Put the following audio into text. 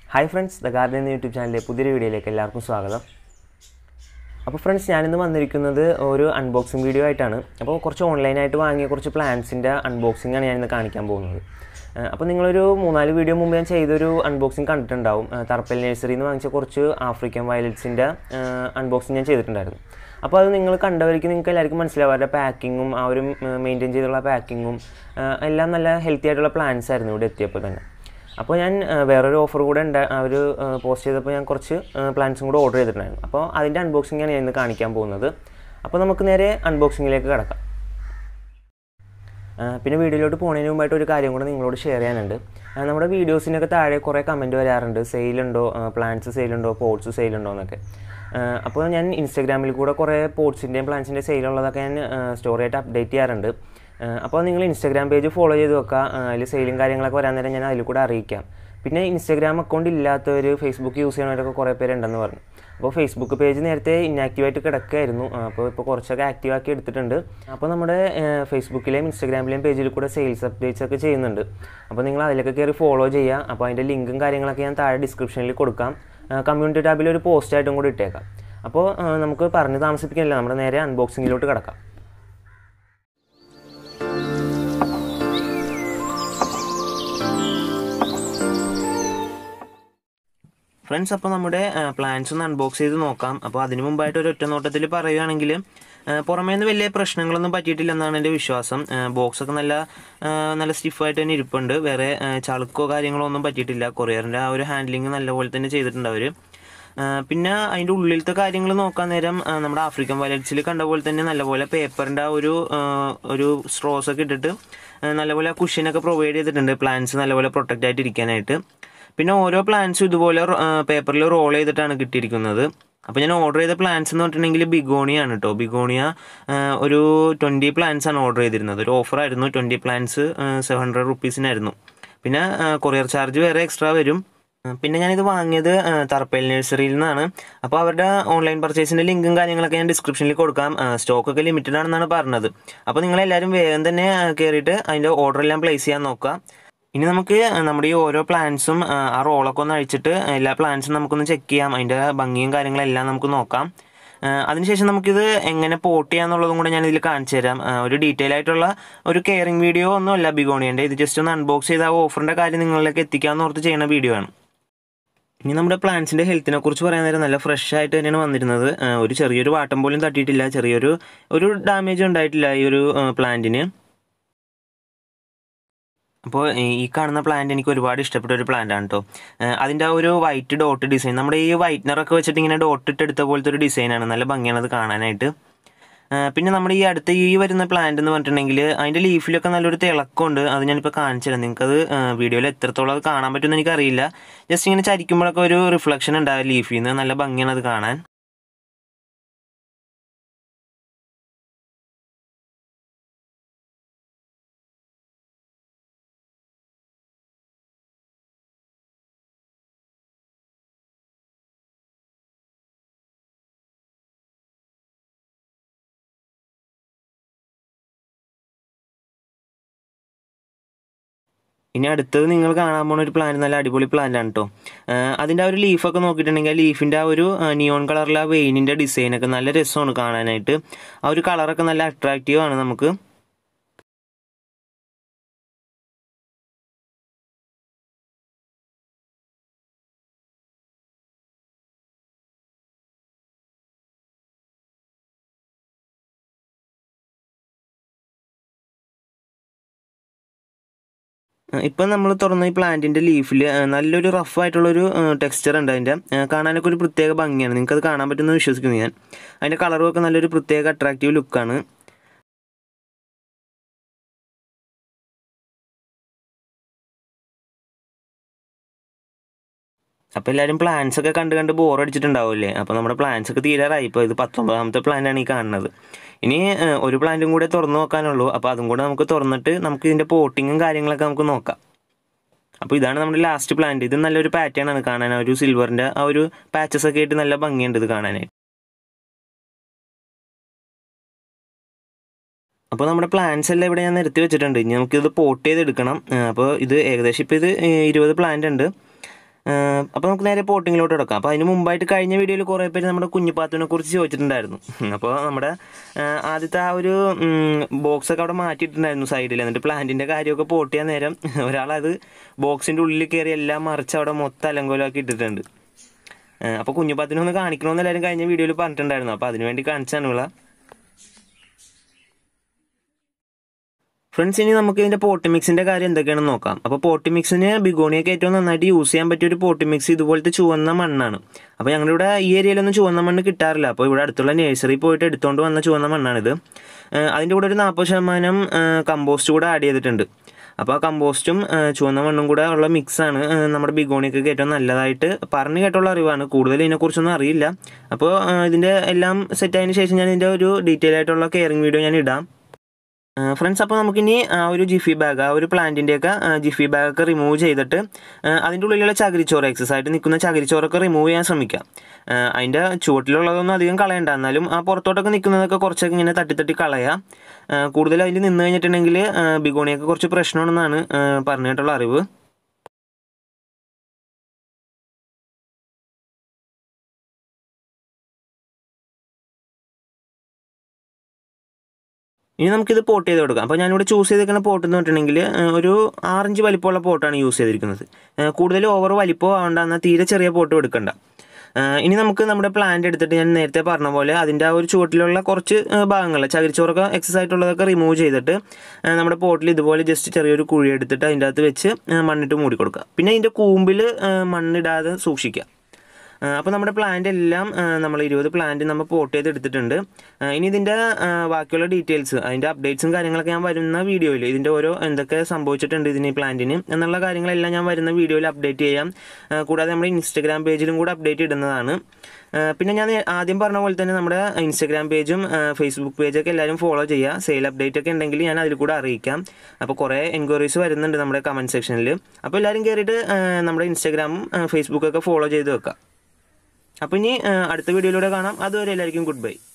hi friends the garden എന്ന YouTube ചാനലിലെ പുതിയൊരു വീഡിയോയിലേക്ക് എല്ലാവർക്കും സ്വാഗതം അപ്പോൾ ഫ്രണ്ട്സ് ഞാനിന്ന് വന്നിരിക്കുന്നത് ഒരു അൺബോക്സിങ് വീഡിയോ ആയിട്ടാണ് അപ്പോൾ കുറച്ച് ഓൺലൈനായിട്ട് വാങ്ങിയ കുറച്ച് പ്ലാന്റ്സിൻ്റെ അൺബോക്സിംഗ് ആണ് ഞാനിന്ന് കാണിക്കാൻ പോകുന്നത് ഏഹ് അപ്പോൾ നിങ്ങളൊരു മൂന്നാല് വീഡിയോ മുമ്പ് ഞാൻ ചെയ്തൊരു അൺബോക്സിങ് കണ്ടിട്ടുണ്ടാവും ഏഹ് തർപ്പൽ നഴ്സറിയിൽ നിന്ന് വാങ്ങിച്ച കുറച്ച് ആഫ്രിക്കൻ വയലറ്റ്സിൻ്റെ അൺബോക്സിങ് ഞാൻ ചെയ്തിട്ടുണ്ടായിരുന്നു അപ്പോൾ അത് നിങ്ങൾ കണ്ടവർക്ക് നിങ്ങൾക്ക് എല്ലാവർക്കും മനസ്സിലാവും അവരുടെ പാക്കിങ്ങും ആ ഒരു മെയിൻറ്റെയിൻ ചെയ്തുള്ള പാക്കിങ്ങും എല്ലാം നല്ല ഹെൽത്തി ആയിട്ടുള്ള പ്ലാന്റ്സ് ആയിരുന്നു ഇവിടെ എത്തിയപ്പോൾ തന്നെ അപ്പോൾ ഞാൻ ആ, വേറൊരു ഓഫർ കൂടെ ഉണ്ട് അവർ പോസ്റ്റ് ചെയ്തപ്പോൾ ഞാൻ കുറച്ച് പ്ലാൻസും കൂടെ ഓർഡർ ചെയ്തിട്ടുണ്ടായിരുന്നു അപ്പോൾ അതിൻ്റെ അൺബോക്സിംഗ് ആണ് ഞാൻ ഇന്ന് കാണിക്കാൻ പോകുന്നത് അപ്പോൾ നമുക്ക് നേരെ അൺബോക്സിങ്ങിലേക്ക് കിടക്കാം ആ, പിന്നെ വീഡിയോയിലോട്ട് പോകുന്നതിന് മുമ്പായിട്ട് ഒരു കാര്യം കൂടെ നിങ്ങളോട് ഷെയർ ചെയ്യാനുണ്ട് ആ, നമ്മുടെ വീഡിയോസിനൊക്കെ താഴെ കുറേ കമൻറ്റ് വരാറുണ്ട് സെയിലുണ്ടോ പ്ലാന്റ്സ് സെയിലുണ്ടോ പോട്ട്സ് സെയിലുണ്ടോ എന്നൊക്കെ ആ, അപ്പോൾ ഞാൻ ഇൻസ്റ്റാഗ്രാമിൽ കൂടെ കുറേ പോട്ട്സിൻ്റെയും പ്ലാന്റ്സിൻ്റെ സെയിലുള്ളതൊക്കെ ഞാൻ സ്റ്റോറിയായിട്ട് അപ്ഡേറ്റ് ചെയ്യാറുണ്ട് ആ, അപ്പോൾ നിങ്ങൾ ഇൻസ്റ്റാഗ്രാം പേജ് ഫോളോ ചെയ്ത് വെക്കുക അതിൽ സെയിലും കാര്യങ്ങളൊക്കെ വരാൻ നേരം ഞാൻ അതിൽ കൂടെ അറിയിക്കാം പിന്നെ ഇൻസ്റ്റാഗ്രാം അക്കൗണ്ട് ഇല്ലാത്തവർ ഫേസ്ബുക്ക് യൂസ് ചെയ്യുന്നവരൊക്കെ കുറേ പേരുണ്ടെന്ന് പറഞ്ഞു അപ്പോൾ ഫേസ്ബുക്ക് പേജ് നേരത്തെ ഇന്നാക്റ്റീവായിട്ട് കിടക്കുകയായിരുന്നു ആ, അപ്പോൾ ഇപ്പോൾ കുറച്ചൊക്കെ ആക്റ്റീവ് ആക്കി എടുത്തിട്ടുണ്ട് അപ്പോൾ നമ്മുടെ ആ, ഫേസ്ബുക്കിലെയും ഇൻസ്റ്റാഗ്രാമിലെയും പേജിൽ കൂടെ സെയിൽസ് അപ്ഡേറ്റ്സ് ഒക്കെ ചെയ്യുന്നുണ്ട് അപ്പോൾ നിങ്ങൾ അതിലൊക്കെ കയറി ഫോളോ ചെയ്യുക അപ്പോൾ അതിൻ്റെ ലിങ്കും കാര്യങ്ങളൊക്കെ ഞാൻ താഴെ ഡിസ്ക്രിപ്ഷനിൽ കൊടുക്കാം കമ്മ്യൂണിറ്റി ടാബിൽ ഒരു പോസ്റ്റ് ആയിട്ടും കൂടി ഇട്ടേക്കാം അപ്പോൾ ആ, നമുക്ക് പറഞ്ഞ് താമസിപ്പിക്കുന്നില്ല നമ്മുടെ നേരെ അൺബോക്സിങ്ങിലോട്ട് കിടക്കാം ഫ്രണ്ട്സ് അപ്പോൾ നമ്മുടെ പ്ലാൻസ് ഒന്ന് അൺബോക്സ് ചെയ്ത് നോക്കാം അപ്പോൾ അതിന് മുമ്പായിട്ട് ഒരു ഒറ്റ നോട്ടത്തിൽ പറയുകയാണെങ്കിൽ പുറമേ നിന്ന് വലിയ പ്രശ്നങ്ങളൊന്നും പറ്റിയിട്ടില്ലെന്നാണ് എൻ്റെ വിശ്വാസം ബോക്സ് ഒക്കെ നല്ല ആ, നല്ല സ്റ്റിഫായിട്ട് തന്നെ ഇരിപ്പുണ്ട് വേറെ ആ, ചളുക്കോ കാര്യങ്ങളോ ഒന്നും പറ്റിയിട്ടില്ല കൊറിയറിൻ്റെ ആ ഒരു ഹാൻഡ്ലിങ് നല്ലപോലെ തന്നെ ചെയ്തിട്ടുണ്ട് അവർ പിന്നെ അതിൻ്റെ ഉള്ളിലത്തെ കാര്യങ്ങൾ നോക്കാൻ നേരം ആ, നമ്മുടെ ആഫ്രിക്കൻ വയലറ്റ്സിൽ കണ്ട പോലെ തന്നെ നല്ലപോലെ പേപ്പറിൻ്റെ ആ ഒരു ആ, ഒരു സ്ട്രോസ് ഒക്കെ ഇട്ടിട്ട് ആ, നല്ലപോലെ കുഷ്യനൊക്കെ പ്രൊവൈഡ് ചെയ്തിട്ടുണ്ട് പ്ലാന്റ്സ് നല്ലപോലെ പ്രൊട്ടക്റ്റ് ആയിട്ട് ഇരിക്കാനായിട്ട് പിന്നെ ഓരോ പ്ലാന്റ്സും ഇതുപോലെ പേപ്പറിൽ റോൾ ചെയ്തിട്ടാണ് കിട്ടിയിരിക്കുന്നത് അപ്പോൾ ഞാൻ ഓർഡർ ചെയ്ത പ്ലാന്റ്സ് എന്ന് പറഞ്ഞിട്ടുണ്ടെങ്കിൽ ബിഗോണിയ ആണ് കേട്ടോ ബിഗോണിയ ആ, ഒരു ട്വൻറ്റി പ്ലാന്റ്സ് ആണ് ഓർഡർ ചെയ്തിരുന്നത് ഒരു ഓഫർ ആയിരുന്നു ട്വൻറ്റി പ്ലാന്റ്സ് സെവൻ ഹൺഡ്രഡ് റുപ്പീസിനായിരുന്നു പിന്നെ കൊറിയർ ചാർജ് വേറെ എക്സ്ട്രാ വരും ആ, പിന്നെ ഞാനിത് വാങ്ങിയത് ആ, തർപ്പേൽ നഴ്സറിയിൽ നിന്നാണ് അപ്പോൾ അവരുടെ ഓൺലൈൻ പർച്ചേസിൻ്റെ ലിങ്കും കാര്യങ്ങളൊക്കെ ഞാൻ ഡിസ്ക്രിപ്ഷനിൽ കൊടുക്കാം സ്റ്റോക്കൊക്കെ ലിമിറ്റഡ് ആണെന്നാണ് പറഞ്ഞത് അപ്പോൾ നിങ്ങളെല്ലാവരും വേഗം തന്നെ ആ, കയറിയിട്ട് അതിൻ്റെ ഓർഡർ എല്ലാം പ്ലേസ് ചെയ്യാൻ നോക്കുക ഇനി നമുക്ക് നമ്മുടെ ഈ ഓരോ പ്ലാൻസും ആ റോളൊക്കെ ഒന്ന് അഴിച്ചിട്ട് എല്ലാ പ്ലാൻസും നമുക്കൊന്ന് ചെക്ക് ചെയ്യാം അതിൻ്റെ ഭംഗിയും കാര്യങ്ങളെല്ലാം നമുക്ക് നോക്കാം ആ, അതിനുശേഷം നമുക്കിത് എങ്ങനെ പോട്ട് ചെയ്യാന്നുള്ളതും കൂടെ ഞാൻ ഇതിൽ കാണിച്ചു തരാം ആ, ഒരു ഡീറ്റെയിൽ ആയിട്ടുള്ള ഒരു കെയറിംഗ് വീഡിയോ ഒന്നും അല്ല ബിഗോണിയൻ്റെ ഇത് ജസ്റ്റ് ഒന്ന് അൺബോക്സ് ചെയ്ത് ആ ഓഫറിൻ്റെ കാര്യം നിങ്ങളിലേക്ക് എത്തിക്കാമെന്ന് ഓർത്ത് ചെയ്യുന്ന വീഡിയോ ആണ് ഇനി നമ്മുടെ പ്ലാന്റ്സിൻ്റെ ഹെൽത്തിനെ കുറിച്ച് പറയാൻ നേരം നല്ല ഫ്രഷ് ആയിട്ട് തന്നെയാണ് വന്നിരുന്നത് ആ, ഒരു ചെറിയൊരു വാട്ടം പോലും തട്ടിയിട്ടില്ല ചെറിയൊരു ഒരു ഡാമേജ് ഉണ്ടായിട്ടില്ല ഈ ഒരു പ്ലാന്റിന് അപ്പോൾ ഈ കാണുന്ന പ്ലാന്റ് എനിക്ക് ഒരുപാട് ഇഷ്ടപ്പെട്ട ഒരു പ്ലാന്റ് ആണ് കേട്ടോ അതിൻ്റെ ആ ഒരു വൈറ്റ് ഡോട്ട് ഡിസൈൻ നമ്മുടെ ഈ വൈറ്റ്നറൊക്കെ വെച്ചിട്ട് ഇങ്ങനെ ഡോട്ട് ഇട്ട് എടുത്ത പോലത്തെ ഒരു ഡിസൈനാണ് നല്ല ഭംഗിയാണ് അത് കാണാനായിട്ട് ആ, പിന്നെ നമ്മുടെ ഈ അടുത്ത ഈ വരുന്ന പ്ലാന്റ് എന്ന് പറഞ്ഞിട്ടുണ്ടെങ്കിൽ അതിൻ്റെ ലീഫിലൊക്കെ നല്ലൊരു തിളക്കമുണ്ട് അത് ഞാനിപ്പോൾ കാണിച്ചു തരാം നിങ്ങൾക്കത് വീഡിയോയിൽ എത്രത്തോളം അത് കാണാൻ പറ്റുമെന്ന് എനിക്കറിയില്ല ജസ്റ്റ് ഇങ്ങനെ ചരിക്കുമ്പോഴൊക്കെ ഒരു റിഫ്ലക്ഷൻ ഉണ്ടാവും ലീഫിൽ നിന്ന് നല്ല ഭംഗിയാണ് അത് കാണാൻ ഇനി അടുത്തത് നിങ്ങൾ കാണാൻ പോകുന്ന ഒരു പ്ലാന്റ് നല്ല അടിപൊളി പ്ലാന്റ് ആണ് കേട്ടോ അതിൻ്റെ ആ ഒരു ലീഫൊക്കെ നോക്കിയിട്ടുണ്ടെങ്കിൽ ആ ലീഫിൻ്റെ ആ ഒരു നിയോൺ കളറിലെ ആ വെയിനിൻ്റെ ഡിസൈനൊക്കെ നല്ല രസമാണ് കാണാനായിട്ട് ആ ഒരു കളറൊക്കെ നല്ല അട്രാക്റ്റീവ് ആണ് നമുക്ക് ഇപ്പം നമ്മൾ തുറന്ന ഈ പ്ലാന്റിൻ്റെ ലീഫിൽ നല്ലൊരു റഫ് ആയിട്ടുള്ളൊരു ടെക്സ്ചർ ഉണ്ട് അതിൻ്റെ ആ, കാണാനൊക്കെ ഒരു പ്രത്യേക ഭംഗിയാണ് നിങ്ങൾക്ക് അത് കാണാൻ പറ്റുമെന്ന് വിശ്വസിക്കുന്നു ഞാൻ അതിൻ്റെ കളറും ഒക്കെ നല്ലൊരു പ്രത്യേക അട്രാക്റ്റീവ് ലുക്കാണ് അപ്പോൾ എല്ലാവരും പ്ലാൻസ് ഒക്കെ കണ്ട് കണ്ട് ബോർ അടിച്ചിട്ടുണ്ടാവില്ലേ അപ്പോൾ നമ്മുടെ പ്ലാൻസ് ഒക്കെ തീരാറായി ഇപ്പോൾ ഇത് പത്തൊമ്പതാമത്തെ പ്ലാന്റാണ് ഈ കാണുന്നത് ഇനി ഏഹ്, ഒരു പ്ലാന്റും കൂടെ തുറന്നു നോക്കാനുള്ളൂ അപ്പോൾ അതും കൂടെ നമുക്ക് തുറന്നിട്ട് നമുക്ക് ഇതിൻ്റെ പോട്ടിങ്ങും കാര്യങ്ങളൊക്കെ നമുക്ക് നോക്കാം അപ്പോൾ ഇതാണ് നമ്മുടെ ലാസ്റ്റ് പ്ലാന്റ് ഇത് നല്ലൊരു പാറ്റേൺ ആണ് കാണാൻ ആ ഒരു സിൽവറിൻ്റെ ആ ഒരു പാച്ചസ് ഒക്കെ ആയിട്ട് നല്ല ഭംഗിയുണ്ട് ഇത് കാണാനായിട്ട് അപ്പോൾ നമ്മുടെ പ്ലാന്റ്സ് എല്ലാം ഇവിടെ ഞാൻ നിരത്തി വെച്ചിട്ടുണ്ട് ഇനി നമുക്കിത് പോട്ട് ചെയ്തെടുക്കണം അപ്പോൾ ഇത് ഏകദേശം ഇപ്പോൾ ഇത് ഏഹ്, ഇരുപത് പ്ലാന്റ് ഉണ്ട് അപ്പോൾ നമുക്ക് നേരെ പോട്ടിങ്ങിലോട്ട് കിടക്കാം അപ്പോൾ അതിന് മുമ്പായിട്ട് കഴിഞ്ഞ വീഡിയോയിൽ കുറേ പേര് നമ്മുടെ കുഞ്ഞിപ്പാത്തുവിനെ കുറിച്ച് ചോദിച്ചിട്ടുണ്ടായിരുന്നു അപ്പോൾ നമ്മുടെ ആ, ആദ്യത്തെ ആ ഒരു ബോക്സ് ഒക്കെ അവിടെ മാറ്റിയിട്ടുണ്ടായിരുന്നു സൈഡിൽ എന്നിട്ട് പ്ലാന്റിൻ്റെ കാര്യമൊക്കെ പോട്ട് ചെയ്യാൻ നേരം ഒരാളത് ബോക്സിൻ്റെ ഉള്ളിൽ കയറി എല്ലാം മറിച്ച് അവിടെ മൊത്തം അലങ്കോലമാക്കി ഇട്ടിട്ടുണ്ട് അപ്പോൾ കുഞ്ഞിപ്പാത്തിനെ ഒന്ന് കാണിക്കണമെന്ന് എല്ലാവരും കഴിഞ്ഞ വീഡിയോയിൽ പറഞ്ഞിട്ടുണ്ടായിരുന്നു അപ്പോൾ അതിന് വേണ്ടി കാണിച്ചാണ് ഇവിടെ ഫ്രണ്ട്സ് ഇനി നമുക്ക് ഇതിന്റെ പോട്ടി മിക്സിന്റെ കാര്യം എന്തൊക്കെയാണെന്ന് നോക്കാം അപ്പോൾ പോട്ടി മിക്സിന് ബിഗോണിയൊക്കെ ഏറ്റവും നന്നായിട്ട് യൂസ് ചെയ്യാൻ പറ്റിയ ഒരു പോട്ടി മിക്സ് ഇതുപോലത്തെ ചുവന്ന മണ്ണാണ് അപ്പോൾ ഞങ്ങളുടെ ഇവിടെ ഈ ഏരിയയിലൊന്നും ചുവന്ന മണ്ണ് കിട്ടാറില്ല അപ്പോൾ ഇവിടെ അടുത്തുള്ള നഴ്സറി പോയിട്ട് എടുത്തുകൊണ്ട് വന്ന ചുവന്ന മണ്ണാണിത് ഏഹ് അതിൻ്റെ കൂടെ ഒരു നാൽപ്പത് ശതമാനം കമ്പോസ്റ്റ് കൂടെ ആഡ് ചെയ്തിട്ടുണ്ട് അപ്പോൾ ആ കമ്പോസ്റ്റും ഏഹ് ചുവന്ന മണ്ണും കൂടെ ഉള്ള മിക്സാണ് നമ്മുടെ ബിഗോണിക്കൊക്കെ ഏറ്റവും നല്ലതായിട്ട് പറഞ്ഞു കേട്ടുള്ള അറിവാണ് കൂടുതൽ ഇതിനെക്കുറിച്ചൊന്നും അറിയില്ല അപ്പോൾ ഏഹ് ഇതിൻ്റെ എല്ലാം സെറ്റ് ആയതിനു ശേഷം ഞാൻ ഇതിൻ്റെ ഒരു ഡീറ്റെയിൽ ആയിട്ടുള്ള കെയറിങ് വീഡിയോ ഞാൻ ഇടാം ഫ്രണ്ട്സ് അപ്പോൾ നമുക്കിനി ആ ഒരു ജിഫി ബാഗ് ആ ഒരു പ്ലാന്റിൻ്റെയൊക്കെ ജിഫി ബാഗൊക്കെ റിമൂവ് ചെയ്തിട്ട് ആ, അതിൻ്റെ ഉള്ളിലുള്ള ചകിരിച്ചോറ് എക്സസ് ആയിട്ട് നിൽക്കുന്ന ചകിരിച്ചോറൊക്കെ റിമൂവ് ചെയ്യാൻ ശ്രമിക്കാം ആ, അതിൻ്റെ ചുവട്ടിലുള്ളതൊന്നും അധികം കളയണ്ട എന്നാലും ആ പുറത്തോട്ടൊക്കെ നിൽക്കുന്നതൊക്കെ കുറച്ചൊക്കെ ഇങ്ങനെ തട്ടി തട്ടി കളയാം ആ, കൂടുതൽ അതിൽ നിന്ന് കഴിഞ്ഞിട്ടുണ്ടെങ്കിൽ ബിഗോണിയൊക്കെ കുറച്ച് പ്രശ്നമാണെന്നാണ് ആ, പറഞ്ഞിട്ടുള്ള അറിവ് ഇനി നമുക്കിത് പോട്ട് ചെയ്ത് കൊടുക്കാം അപ്പോൾ ഞാനിവിടെ ചൂസ് ചെയ്തിരിക്കുന്ന പോട്ട് എന്ന് പറഞ്ഞിട്ടുണ്ടെങ്കിൽ ഏഹ്, ഒരു ആറിഞ്ച് വലിപ്പമുള്ള പോട്ടാണ് യൂസ് ചെയ്തിരിക്കുന്നത് ഏഹ്, കൂടുതൽ ഓവർ വലിപ്പം ആവണ്ട എന്നാൽ തീരെ ചെറിയ പോട്ട് എടുക്കണ്ട ഏഹ്, ഇനി നമുക്ക് നമ്മുടെ പ്ലാന്റ് എടുത്തിട്ട് ഞാൻ നേരത്തെ പറഞ്ഞ പോലെ അതിൻ്റെ ആ ഒരു ചുവട്ടിലുള്ള കുറച്ച് ഭാഗങ്ങൾ ചകിരിച്ചോറൊക്കെ എക്സസ് ആയിട്ടുള്ളതൊക്കെ റിമൂവ് ചെയ്തിട്ട് ഏഹ്, നമ്മുടെ പോട്ടിൽ ഇതുപോലെ ജസ്റ്റ് ചെറിയൊരു കുഴി എടുത്തിട്ട് അതിൻ്റെ അകത്ത് വെച്ച് ഏഹ്, മണ്ണിട്ട് മൂടി കൊടുക്കുക പിന്നെ ഇതിൻ്റെ കൂമ്പിൽ ഏഹ്, മണ്ണിടാതെ സൂക്ഷിക്കുക അപ്പോൾ നമ്മുടെ പ്ലാന്റ് എല്ലാം ആ, നമ്മൾ ഇരുപത് പ്ലാന്റ് നമ്മൾ പോട്ട് ചെയ്ത് എടുത്തിട്ടുണ്ട് ആ, ഇനി ഇതിൻ്റെ ആ, ബാക്കിയുള്ള ഡീറ്റെയിൽസ് അതിൻ്റെ അപ്ഡേറ്റ്സും കാര്യങ്ങളൊക്കെ ഞാൻ വരുന്ന വീഡിയോയിൽ ഇതിൻ്റെ ഓരോ എന്തൊക്കെ സംഭവിച്ചിട്ടുണ്ട് ഇതിന് ഈ പ്ലാന്റിന് എന്നുള്ള കാര്യങ്ങളെല്ലാം ഞാൻ വരുന്ന വീഡിയോയിൽ അപ്ഡേറ്റ് ചെയ്യാം ആ, കൂടാതെ നമ്മുടെ ഇൻസ്റ്റഗ്രാം പേജിലും കൂടെ അപ്ഡേറ്റ് ഇടുന്നതാണ് ആ, പിന്നെ ഞാൻ ആദ്യം പറഞ്ഞ പോലെ തന്നെ നമ്മുടെ ഇൻസ്റ്റഗ്രാം പേജും ഫേസ്ബുക്ക് പേജൊക്കെ എല്ലാവരും ഫോളോ ചെയ്യുക സെയിൽ അപ്ഡേറ്റ് ഒക്കെ ഉണ്ടെങ്കിൽ ഞാൻ അതിൽ കൂടെ അറിയിക്കാം അപ്പോൾ കുറേ എൻക്വയറീസ് വരുന്നുണ്ട് നമ്മുടെ കമൻറ്റ് സെക്ഷനിൽ അപ്പോൾ എല്ലാവരും കയറിയിട്ട് ആ, നമ്മുടെ ഇൻസ്റ്റഗ്രാമും ഫേസ്ബുക്കൊക്കെ ഫോളോ ചെയ്ത് വെക്കുക അപ്പോൾ ഇനി ആ, അടുത്ത വീഡിയോയിലൂടെ കാണാം അതുവരെ എല്ലാവർക്കും ഗുഡ് ബൈ